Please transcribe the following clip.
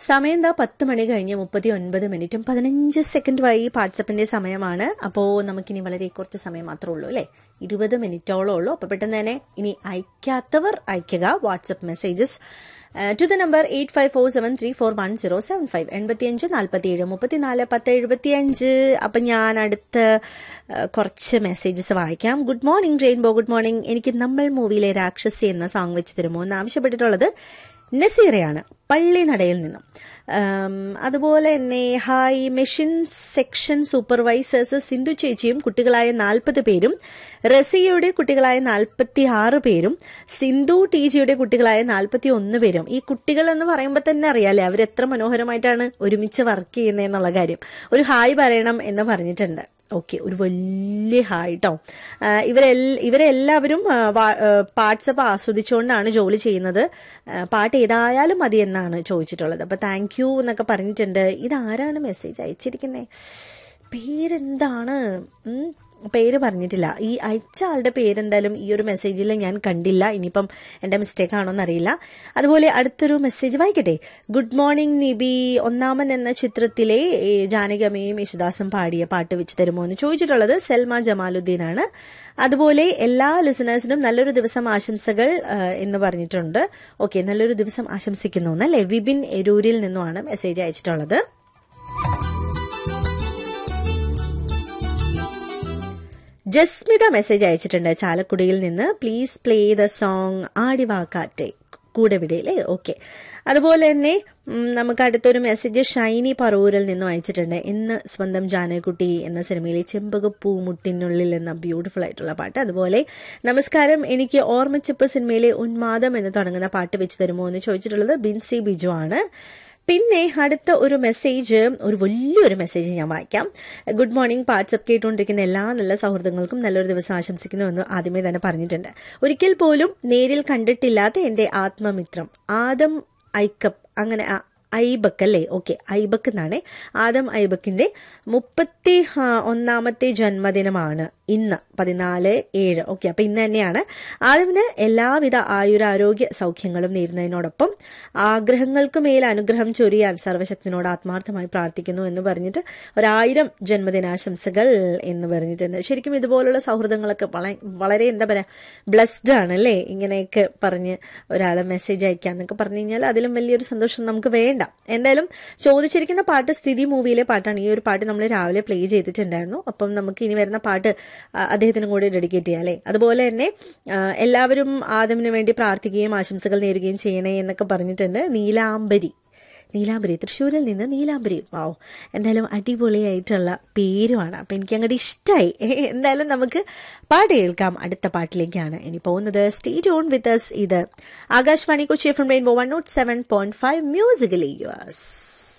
സമയം എന്താ പത്ത് മണി കഴിഞ്ഞ് മുപ്പത്തി ഒൻപത് മിനിറ്റും പതിനഞ്ച് സെക്കൻഡുമായി വാട്സപ്പിന്റെ സമയമാണ് അപ്പോൾ നമുക്കിനി വളരെ കുറച്ച് സമയം മാത്രമേ ഉള്ളൂ അല്ലേ ഇരുപത് മിനിറ്റോളം ഉള്ളൂ അപ്പോൾ പെട്ടെന്ന് തന്നെ ഇനി അയക്കാത്തവർ അയക്കുക WhatsApp messages to the number eight five four seven three four one zero seven five എൺപത്തിയഞ്ച് നാൽപ്പത്തിയേഴ് മുപ്പത്തിനാല് പത്ത് എഴുപത്തിയഞ്ച് അപ്പം ഞാൻ അടുത്ത ആ, കുറച്ച് മെസ്സേജസ് വായിക്കാം good morning rainbow good morning എനിക്ക് നമ്മൾ മൂവിയിലെ രാക്ഷസി എന്ന സോങ് വെച്ച് തരുമോ എന്ന് ആവശ്യപ്പെട്ടിട്ടുള്ളത് നസീറയാണ് പള്ളിനടയിൽ നിന്നും ആം, അതുപോലെ തന്നെ hi machine section supervisors Sindhu ചേച്ചിയും കുട്ടികളായ നാൽപ്പത് പേരും റസിയയുടെ കുട്ടികളായ നാൽപ്പത്തി ആറ് പേരും സിന്ധു ടി ജിയുടെ കുട്ടികളായ നാൽപ്പത്തി ഒന്ന് പേരും ഈ കുട്ടികൾ എന്ന് പറയുമ്പോൾ തന്നെ അറിയാലേ അവർ എത്ര മനോഹരമായിട്ടാണ് ഒരുമിച്ച് വർക്ക് ചെയ്യുന്നതെന്നുള്ള കാര്യം ഒരു ഹായ് പറയണം എന്ന് പറഞ്ഞിട്ടുണ്ട് ഓക്കെ ഒരു വലിയ ഹായ് കേട്ടോ ഇവരെൽ ഇവരെല്ലാവരും പാർട്സപ്പ് ആസ്വദിച്ചുകൊണ്ടാണ് ജോലി ചെയ്യുന്നത് ആ, പാട്ട് ഏതായാലും മതി എന്നാണ് ചോദിച്ചിട്ടുള്ളത് അപ്പോൾ താങ്ക് യു എന്നൊക്കെ പറഞ്ഞിട്ടുണ്ട് ഇതാരാണ് മെസ്സേജ് അയച്ചിരിക്കുന്നത് പേരെന്താണ് ഉം, പേര് പറഞ്ഞിട്ടില്ല ഈ അയച്ച ആളുടെ പേരെന്തായാലും ഈ ഒരു മെസ്സേജിൽ ഞാൻ കണ്ടില്ല ഇനിയിപ്പം എൻ്റെ മിസ്റ്റേക്ക് ആണോ എന്നറിയില്ല അതുപോലെ അടുത്തൊരു മെസ്സേജ് വായിക്കട്ടെ ഗുഡ് മോർണിംഗ് നിബി ഒന്നാമൻ എന്ന ചിത്രത്തിലെ ഏ, ജാനകിയമ്മയും യേശുദാസും പാടിയ പാട്ട് വെച്ച് തരുമോ എന്ന് ചോദിച്ചിട്ടുള്ളത് സെൽമ ജമാലുദ്ദീനാണ് അതുപോലെ എല്ലാ ലിസണേഴ്സിനും നല്ലൊരു ദിവസം ആശംസകൾ ആ, എന്ന് പറഞ്ഞിട്ടുണ്ട് ഓക്കെ നല്ലൊരു ദിവസം ആശംസിക്കുന്നു എന്നല്ലേ വിപിൻ എരൂരിൽ നിന്നുമാണ് മെസ്സേജ് അയച്ചിട്ടുള്ളത് ജസ്മിത മെസ്സേജ് അയച്ചിട്ടുണ്ട് ചാലക്കുടിയിൽ നിന്ന് പ്ലീസ് പ്ലേ ദ സോങ് ആടിവാക്കാറ്റെ കൂടെ വിടയില്ലേ ഓക്കെ അതുപോലെ തന്നെ ഉം, നമുക്ക് അടുത്തൊരു മെസ്സേജ് ഷൈനി പറൂരിൽ നിന്നും അയച്ചിട്ടുണ്ട് ഇന്ന് സ്വന്തം ജാനകുട്ടി എന്ന സിനിമയിലെ ചെമ്പകപ്പൂ മുട്ടിനുള്ളിൽ എന്ന ബ്യൂട്ടിഫുൾ ആയിട്ടുള്ള പാട്ട് അതുപോലെ നമസ്കാരം എനിക്ക് ഓർമ്മച്ചിപ്പ് സിനിമയിലെ ഉന്മാദം എന്ന് തുടങ്ങുന്ന പാട്ട് വെച്ച് തരുമോ എന്ന് ചോദിച്ചിട്ടുള്ളത് ബിൻസി ബിജു ആണ് പിന്നെ അടുത്ത ഒരു മെസ്സേജ് ഒരു വലിയൊരു മെസ്സേജ് ഞാൻ വായിക്കാം ഗുഡ് മോർണിംഗ് വാട്സപ്പ് കേട്ടുകൊണ്ടിരിക്കുന്ന എല്ലാ നല്ല സൗഹൃദങ്ങൾക്കും നല്ലൊരു ദിവസം ആശംസിക്കുന്നു എന്ന് ആദ്യമേ തന്നെ പറഞ്ഞിട്ടുണ്ട് ഒരിക്കൽ പോലും നേരിൽ കണ്ടിട്ടില്ലാത്ത എൻ്റെ ആത്മമിത്രം ആദം ഐക്കപ്പ് അങ്ങനെ ആ, ഐബക്ക് അല്ലേ ഓക്കെ ഐബക്ക് എന്നാണ് ആദം ഐബക്കിന്റെ മുപ്പത്തി ആ, ഒന്നാമത്തെ ജന്മദിനമാണ് ഇന്ന് പതിനാല് ഏഴ് ഓക്കെ അപ്പൊ ഇന്ന് തന്നെയാണ് ആദമിന് എല്ലാവിധ ആയുരാരോഗ്യ സൗഖ്യങ്ങളും നേരുന്നതിനോടൊപ്പം ആഗ്രഹങ്ങൾക്ക് മേൽ അനുഗ്രഹം ചൊരിയാൻ സർവശക്തിനോട് ആത്മാർത്ഥമായി പ്രാർത്ഥിക്കുന്നു എന്ന് പറഞ്ഞിട്ട് ഒരായിരം ജന്മദിനാശംസകൾ എന്ന് പറഞ്ഞിട്ടുണ്ട് ശരിക്കും ഇതുപോലുള്ള സൗഹൃദങ്ങളൊക്കെ വള- വളരെ എന്താ പറയാ ബ്ലസ്ഡ് ആണ് അല്ലേ ഇങ്ങനെയൊക്കെ പറഞ്ഞ് ഒരാൾ മെസ്സേജ് അയക്കാന്നൊക്കെ പറഞ്ഞു കഴിഞ്ഞാൽ അതിലും വലിയൊരു സന്തോഷം നമുക്ക് വേണ്ട എന്തായാലും ചോദിച്ചിരിക്കുന്ന പാട്ട് സ്ഥിതി മൂവിയിലെ പാട്ടാണ് ഈ ഒരു പാട്ട് നമ്മൾ രാവിലെ പ്ലേ ചെയ്തിട്ടുണ്ടായിരുന്നു അപ്പം നമുക്ക് ഇനി വരുന്ന പാട്ട് ആ, അദ്ദേഹത്തിനും കൂടി ഡെഡിക്കേറ്റ് ചെയ്യാം അല്ലേ അതുപോലെ തന്നെ ആ, എല്ലാവരും ആദമിന് വേണ്ടി പ്രാർത്ഥിക്കുകയും ആശംസകൾ നേരുകയും ചെയ്യണേ എന്നൊക്കെ പറഞ്ഞിട്ടുണ്ട് നീലാംബരി നീലാംബരി തൃശ്ശൂരിൽ നിന്ന് നീലാംബരി വാവ് എന്തായാലും അടിപൊളിയായിട്ടുള്ള പേരുമാണ് അപ്പം എനിക്ക് അങ്ങോട്ട് ഇഷ്ടമായി എന്തായാലും നമുക്ക് പാട്ട് കേൾക്കാം അടുത്ത പാട്ടിലേക്കാണ് ഇനി പോകുന്നത് സ്റ്റേറ്റ് ഓൺ വിത്ത് us ഇത് Akashvani Kochi F M rainbow one nought seven point five musically yours